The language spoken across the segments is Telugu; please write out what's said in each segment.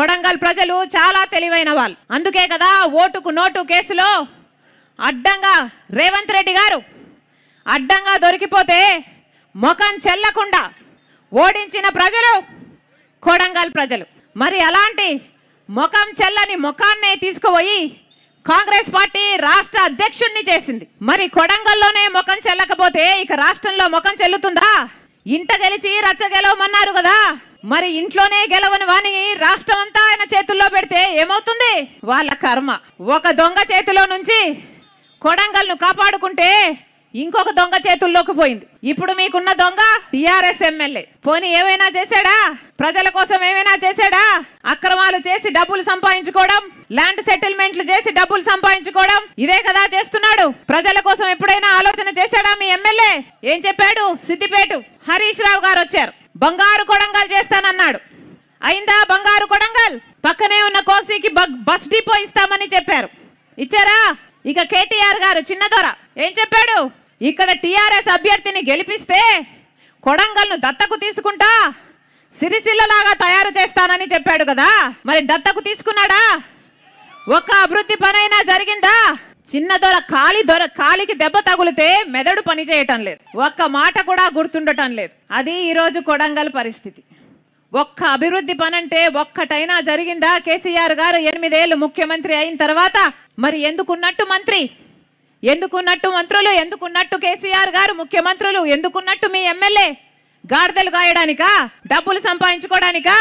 కొడంగల్ ప్రజలు చాలా తెలివైన వాళ్ళు అందుకే కదా ఓటుకు నోటు కేసులో అడ్డంగా రేవంత్ రెడ్డి గారు అడ్డంగా దొరికిపోతే ముఖం చెల్లకుండా ఓడించిన ప్రజలు కొడంగల్ ప్రజలు మరి అలాంటి ముఖం చెల్లని ముఖాన్నే తీసుకుపోయి కాంగ్రెస్ పార్టీ రాష్ట్ర అధ్యక్షుణ్ణి చేసింది మరి కొడంగల్లోనే ముఖం చెల్లకపోతే ఇక రాష్ట్రంలో ముఖం చెల్లుతుందా ఇంట గెలిచి రచ్చ గెలవమన్నారు కదా మరి ఇంట్లోనే గెలవని వాని రాష్ట్రం అంతా ఆయన చేతుల్లో పెడితే ఏమవుతుంది వాళ్ళ కర్మ ఒక దొంగ చేతిలో నుంచి కొడంగల్ను కాపాడుకుంటే ఇంకొక దొంగ చేతుల్లోకి పోయింది ఇప్పుడు మీకున్న దొంగ టిఆర్ఎస్ ఎమ్మెల్యే పోనీ ఏమైనా చేశాడా ప్రజల కోసం ఏమైనా చేశాడా అక్రమాలు చేసి డబ్బులు సంపాదించుకోవడం ల్యాండ్ సెటిల్మెంట్లు చేసి డబ్బులు సంపాదించుకోవడం ఇదే కదా చేస్తున్నాడు ప్రజల కోసం ఎప్పుడైనా ఆలోచన చేశాడా మీ ఎమ్మెల్యే ఏం చెప్పాడు సిద్దిపేట హరీష్ రావు గారు వచ్చారు బంగారు కొడంగల్ చేస్తానన్నాడు అయిందా బంగారు కొడంగల్ పక్కనే ఉన్న కోసీకి బ- బస్ డిపో ఇస్తామని చెప్పారు ఇచ్చారా ఇక కేటీఆర్ గారు చిన్నదొర ఏం చెప్పాడు ఇక్కడ టిఆర్ఎస్ అభ్యర్థిని గెలిపిస్తే కొడంగల్ను దత్తకు తీసుకుంటా సిరిసిల్లలాగా తయారు చేస్తానని చెప్పాడు కదా మరి దత్తకు తీసుకున్నాడా ఒక్క అభివృద్ధి పనైనా జరిగిందా చిన్న దొర కాలి దొర కాలికి దెబ్బ తగులితే మెదడు పని చేయటం లేదు ఒక్క మాట కూడా గుర్తుండటం లేదు అది ఈరోజు కొడంగల్ పరిస్థితి ఒక్క అభివృద్ధి పనంటే ఒక్కటైనా జరిగిందా కేసీఆర్ గారు ఎనిమిదేళ్లు ముఖ్యమంత్రి అయిన తర్వాత మరి ఎందుకున్నట్టు మంత్రి ఎందుకున్నట్టు మంత్రులు ఎందుకున్నట్టు కేసీఆర్ గారు ముఖ్యమంత్రులు ఎందుకున్నట్టు మీ ఎమ్మెల్యే గాడిదలు గాయడానికా డబ్బులు సంపాదించుకోవడానికా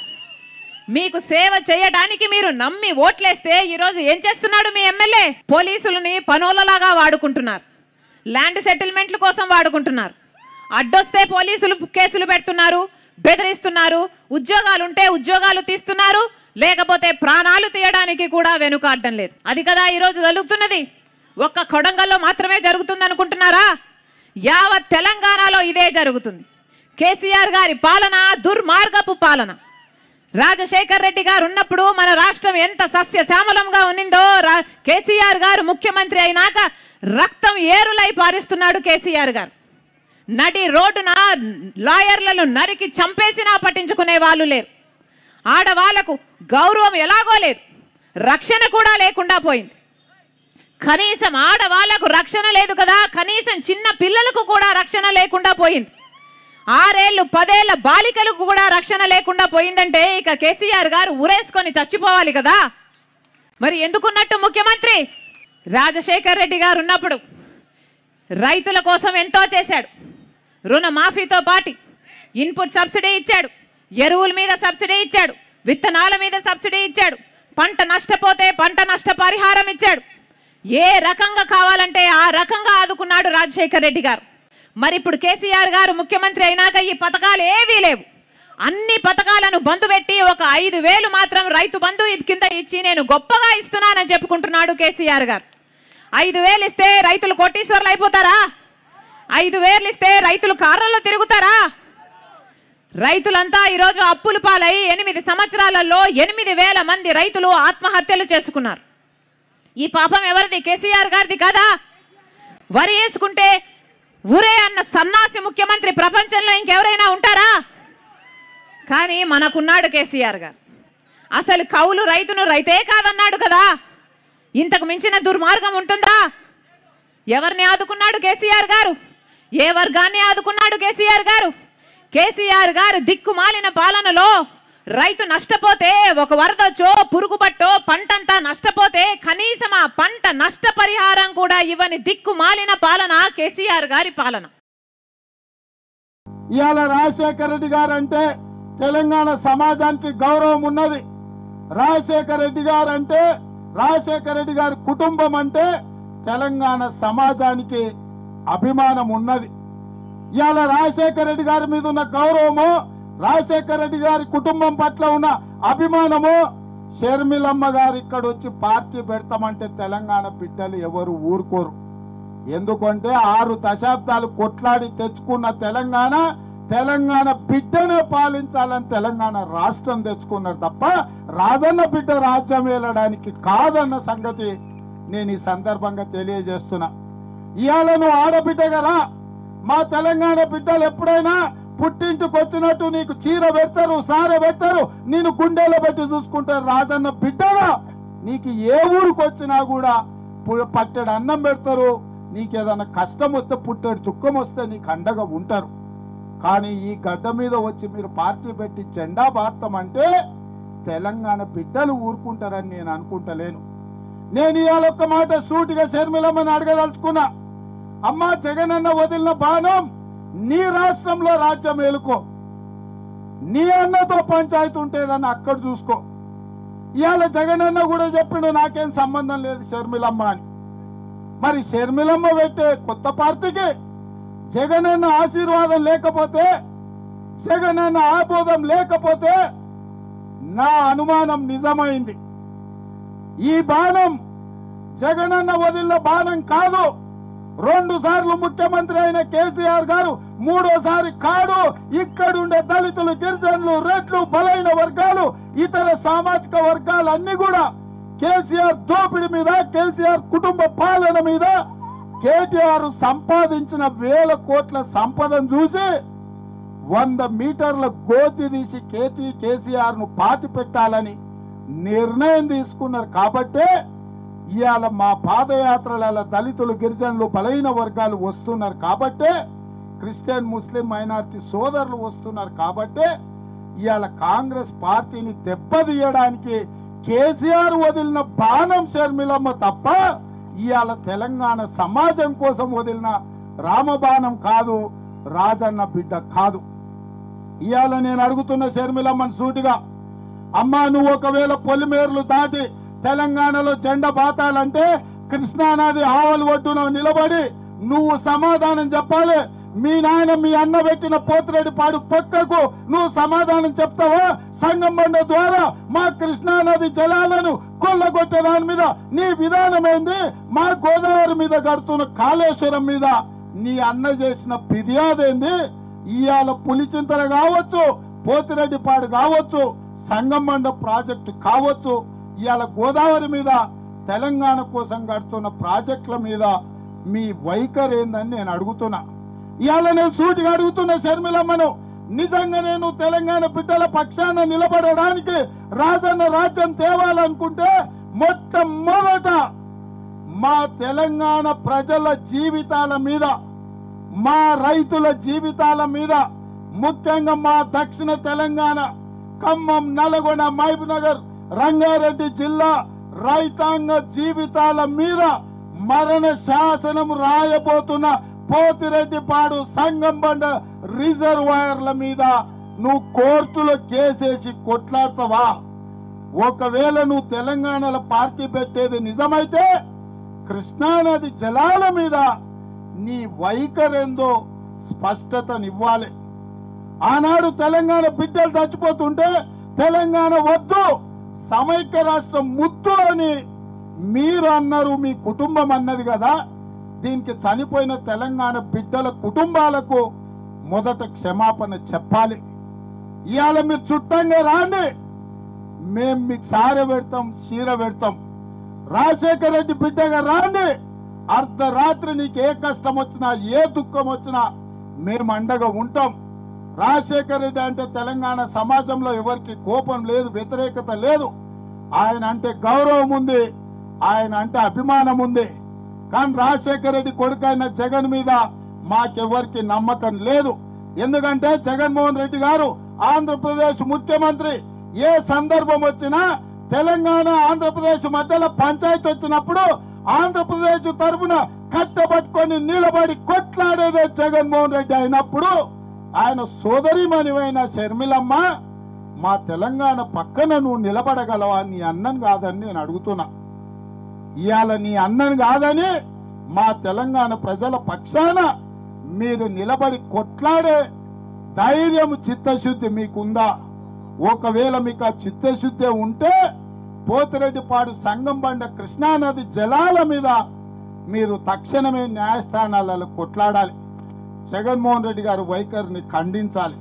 మీకు సేవ చేయడానికి మీరు నమ్మి ఓట్లేస్తే ఈరోజు ఏం చేస్తున్నాడు మీ ఎమ్మెల్యే పోలీసులని పనోళ్ళలాగా వాడుకుంటున్నారు ల్యాండ్ సెటిల్మెంట్ల కోసం వాడుకుంటున్నారు అడ్డొస్తే పోలీసులు కేసులు పెడుతున్నారు బెదిరిస్తున్నారు ఉద్యోగాలు ఉంటే ఉద్యోగాలు తీస్తున్నారు లేకపోతే ప్రాణాలు తీయడానికి కూడా వెనుకాడడం లేదు అది కదా ఈరోజు జరుగుతున్నది ఒక్క కొడంగల్లో మాత్రమే జరుగుతుంది అనుకుంటున్నారా యావత్ తెలంగాణలో ఇదే జరుగుతుంది కేసీఆర్ గారి పాలన దుర్మార్గపు పాలన రాజశేఖర్ రెడ్డి గారు ఉన్నప్పుడు మన రాష్ట్రం ఎంత సస్యశ్యామలంగా ఉన్నిందో రా- కేసీఆర్ గారు ముఖ్యమంత్రి అయినాక రక్తం ఏరులై పారిస్తున్నాడు కేసీఆర్ గారు నడి రోడ్డున లాయర్లను నరికి చంపేసినా పట్టించుకునే వాళ్ళు లేరు ఆడవాళ్లకు గౌరవం ఎలాగో లేదు రక్షణ కూడా లేకుండా పోయింది కనీసం ఆడవాళ్లకు రక్షణ లేదు కదా కనీసం చిన్న పిల్లలకు కూడా రక్షణ లేకుండా పోయింది ఆరేళ్లు పదేళ్ల బాలికలకు కూడా రక్షణ లేకుండా పోయిందంటే ఇక కేసీఆర్ గారు ఉరేసుకొని చచ్చిపోవాలి కదా మరి ఎందుకున్నట్టు ముఖ్యమంత్రి రాజశేఖర్ రెడ్డి గారు ఉన్నప్పుడు రైతుల కోసం ఎంతో చేశాడు రుణమాఫీతో పాటి ఇన్పుట్ సబ్సిడీ ఇచ్చాడు ఎరువుల మీద సబ్సిడీ ఇచ్చాడు విత్తనాల మీద సబ్సిడీ ఇచ్చాడు పంట నష్టపోతే పంట నష్ట పరిహారం ఇచ్చాడు ఏ రకంగా కావాలంటే ఆ రకంగా ఆదుకున్నాడు రాజశేఖర్ రెడ్డి గారు మరి ఇప్పుడు కేసీఆర్ గారు ముఖ్యమంత్రి అయినాక ఈ పథకాలు ఏవీ లేవు అన్ని పథకాలను బంధు పెట్టి ఒక ఐదు వేలు మాత్రం రైతు బంధు ఇది కింద ఇచ్చి నేను గొప్పగా ఇస్తున్నానని చెప్పుకుంటున్నాడు కేసీఆర్ గారు ఐదు వేలు ఇస్తే రైతులు కోటీశ్వర్లు అయిపోతారా ఐదు వేలు ఇస్తే రైతులు కార్లలో తిరుగుతారా రైతులంతా ఈరోజు అప్పుల పాలై ఎనిమిది సంవత్సరాలలో ఎనిమిది వేల మంది రైతులు ఆత్మహత్యలు చేసుకున్నారు ఈ పాపం ఎవరిది కేసీఆర్ గారిది కాదా వరి వేసుకుంటే ఊరే అన్న సన్నాసి ముఖ్యమంత్రి ప్రపంచంలో ఇంకెవరైనా ఉంటారా కానీ మనకున్నాడు కేసీఆర్ గారు అసలు కౌలు రైతును రైతే కాదన్నాడు కదా ఇంతకు మించిన దుర్మార్గం ఉంటుందా ఎవరిని ఆదుకున్నాడు కేసీఆర్ గారు ఏ వర్గాన్ని ఆదుకున్నాడు కేసీఆర్ గారు కేసీఆర్ గారు దిక్కుమాలిన పాలనలో రైతు నష్టపోతే ఒక వరదొచ్చో పురుగుపట్టో పంటంతా నష్టపోతే కనీసం ఆ పంట నష్టపరిహారం కూడా ఇవ్వని దిక్కుమాలిన పాలన కేసీఆర్ గారి పాలన ఇవాళ రాజశేఖర రెడ్డి గారు అంటే తెలంగాణ సమాజానికి గౌరవం ఉన్నది రాజశేఖర రెడ్డి గారు అంటే రాజశేఖర రెడ్డి గారి కుటుంబం అంటే తెలంగాణ సమాజానికి అభిమానం ఉన్నది ఇవాళ రాజశేఖర రెడ్డి గారి మీద ఉన్న గౌరవము రాజశేఖర రెడ్డి గారి కుటుంబం పట్ల ఉన్న అభిమానము షర్మిలమ్మ గారు ఇక్కడ వచ్చి పార్టీ పెడతామంటే తెలంగాణ బిడ్డలు ఎవరు ఊరుకోరు ఎందుకంటే ఆరు దశాబ్దాలు కొట్లాడి తెచ్చుకున్న తెలంగాణ తెలంగాణ బిడ్డనే పాలించాలని తెలంగాణ రాష్ట్రం తెచ్చుకున్నారు తప్ప రాజన్న బిడ్డ రాజ్యం ఏలడానికి కాదన్న సంగతి నేను ఈ సందర్భంగా తెలియజేస్తున్నా ఇవాళ నువ్వు ఆడబిడ్డ కదా మా తెలంగాణ బిడ్డలు ఎప్పుడైనా పుట్టింటికి వచ్చినట్టు నీకు చీర పెడతారు సార పెడతారు నేను గుండెలో పెట్టి చూసుకుంటారు రాజన్న బిడ్డగా నీకు ఏ ఊరికి వచ్చినా కూడా పు- పట్టెడు అన్నం పెడతారు నీకు ఏదైనా కష్టం వస్తే పుట్టెడు దుఃఖం వస్తే నీకు అండగా ఉంటారు కానీ ఈ గడ్డ మీద వచ్చి మీరు పార్టీ పెట్టి జెండా బాత్తం అంటే తెలంగాణ బిడ్డలు ఊరుకుంటారని నేను అనుకుంటలేను నేను ఇవాళ ఒక్క మాట సూటిగా శర్మిలమ్మని అడగదలుచుకున్నా అమ్మా జగనన్న వదిలిన బాణం నీ రాష్ట్రంలో రాజ్యం ఏలుకో నీ అన్నతో పంచాయతీ ఉంటేదని అక్కడ చూసుకో ఇవాళ జగనన్న కూడా చెప్పిండు నాకేం సంబంధం లేదు షర్మిలమ్మ అని మరి షర్మిలమ్మ పెట్టే కొత్త పార్టీకి జగనన్న ఆశీర్వాదం లేకపోతే జగనన్న ఆబోధం లేకపోతే నా అనుమానం నిజమైంది ఈ బాణం జగనన్న వదిలిన బాణం కాదు రెండు సార్లు ముఖ్యమంత్రి అయిన కేసీఆర్ గారు మూడోసారి కాడు ఇక్కడుండే దళితులు గిరిజనులు రెడ్లు బలైన వర్గాలు ఇతర సామాజిక వర్గాలు అన్ని కూడా కేసీఆర్ దోపిడి మీద కేసీఆర్ కుటుంబ పాలన మీద కేటీఆర్ సంపాదించిన వేల కోట్ల సంపదను చూసి వంద మీటర్ల గోతి తీసి కేటీ కేసీఆర్ ను పాతి పెట్టాలని నిర్ణయం తీసుకున్నారు కాబట్టే ఇవాళ మా పాదయాత్రల దళితులు గిరిజనులు బలైన వర్గాలు వస్తున్నారు కాబట్టే క్రిస్టియన్ ముస్లిం మైనారిటీ సోదరులు వస్తున్నారు కాబట్టే ఇవాళ కాంగ్రెస్ పార్టీని దెబ్బతీయడానికి కేసీఆర్ వదిలిన బాణం షర్మిలమ్మ తప్ప ఇవాళ తెలంగాణ సమాజం కోసం వదిలిన రామబాణం కాదు రాజన్న బిడ్డ కాదు ఇవాళ నేను అడుగుతున్న షర్మిలమ్మని సూటిగా అమ్మా నువ్వు ఒకవేళ పొలిమేర్లు దాటి తెలంగాణలో జెండా బాతాలంటే కృష్ణానది ఆవలి ఒడ్డున నిలబడి నువ్వు సమాధానం చెప్పాలి మీ నాయన మీ అన్న పెట్టిన పోతిరెడ్డి పాడు పక్కకు నువ్వు సమాధానం చెప్తావా సంగం బండ ద్వారా మా కృష్ణానది జలాలను కొల్లగొట్టే దాని మీద నీ విధానం ఏంది మా గోదావరి మీద కడుతున్న కాళేశ్వరం మీద నీ అన్న చేసిన ఫిర్యాదు ఏంది ఇవాళ పులిచింతల కావచ్చు పోతిరెడ్డిపాడు కావచ్చు సంగమండ ప్రాజెక్టు కావచ్చు ఇవాళ గోదావరి మీద తెలంగాణ కోసం కడుతున్న ప్రాజెక్టుల మీద మీ వైఖరి ఏందని నేను అడుగుతున్నా ఇవాళ నేను సూటిగా అడుగుతున్న శర్మిలమ్మను నిజంగా నేను తెలంగాణ బిడ్డల పక్షాన నిలబడడానికి రాజన్న రాజ్యం తేవాలనుకుంటే మొట్టమొదట మా తెలంగాణ ప్రజల జీవితాల మీద మా రైతుల జీవితాల మీద ముఖ్యంగా మా దక్షిణ తెలంగాణ ఖమ్మం నల్గొండ మహబూబ్ నగర్ రంగారెడ్డి జిల్లా రైతాంగ జీవితాల మీద మరణ శాసనం రాయబోతున్న పోతిరెడ్డిపాడు సంగంబండ రిజర్వాయర్ల మీద నువ్వు కోర్టులో కేసేసి కొట్లాడతావా ఒకవేళ నువ్వు తెలంగాణలో పార్టీ పెట్టేది నిజమైతే కృష్ణానది జలాల మీద నీ వైఖరేందో స్పష్టతనివ్వాలి ఆనాడు తెలంగాణ బిడ్డలు చచ్చిపోతుంటే తెలంగాణ వద్దు సమైక్య రాష్ట్రం ముద్దు అని మీరు అన్నారు మీ కుటుంబం అన్నది కదా దీనికి చనిపోయిన తెలంగాణ బిడ్డల కుటుంబాలకు మొదట క్షమాపణ చెప్పాలి ఇవాళ మీరు చుట్టంగా రాండి మేం మీకు సార పెడతాం చీర పెడతాం రాజశేఖర రెడ్డి బిడ్డగా రాండి అర్ధరాత్రి నీకు ఏ కష్టం వచ్చినా ఏ దుఃఖం వచ్చినా మేము అండగా ఉంటాం రాజశేఖర రెడ్డి అంటే తెలంగాణ సమాజంలో ఎవరికి కోపం లేదు వ్యతిరేకత లేదు ఆయన అంటే గౌరవం ఉంది ఆయన అంటే అభిమానం ఉంది కానీ రాజశేఖర రెడ్డి కొడుకైన జగన్ మీద మాకెవరికి నమ్మకం లేదు ఎందుకంటే జగన్మోహన్ రెడ్డి గారు ఆంధ్రప్రదేశ్ ముఖ్యమంత్రి ఏ సందర్భం వచ్చినా తెలంగాణ ఆంధ్రప్రదేశ్ మధ్యలో పంచాయతీ వచ్చినప్పుడు ఆంధ్రప్రదేశ్ తరఫున కట్టబట్టుకొని నిలబడి కొట్లాడేదే జగన్మోహన్ రెడ్డి అయినప్పుడు ఆయన సోదరిమణివైన షర్మిలమ్మ మా తెలంగాణ పక్కన నువ్వు నిలబడగలవా నీ అన్నను కాదని నేను అడుగుతున్నా ఇవాళ నీ అన్నను కాదని మా తెలంగాణ ప్రజల పక్షాన మీరు నిలబడి కొట్లాడే ధైర్యం చిత్తశుద్ధి మీకుందా ఒకవేళ మీకు ఆ చిత్తశుద్ధి ఉంటే పోతిరెడ్డిపాడు సంగం బండ కృష్ణానది జలాల మీద మీరు తక్షణమే న్యాయస్థానాలలో కొట్లాడాలి జగన్మోహన్ రెడ్డి గారు వైఖరిని ఖండించాలి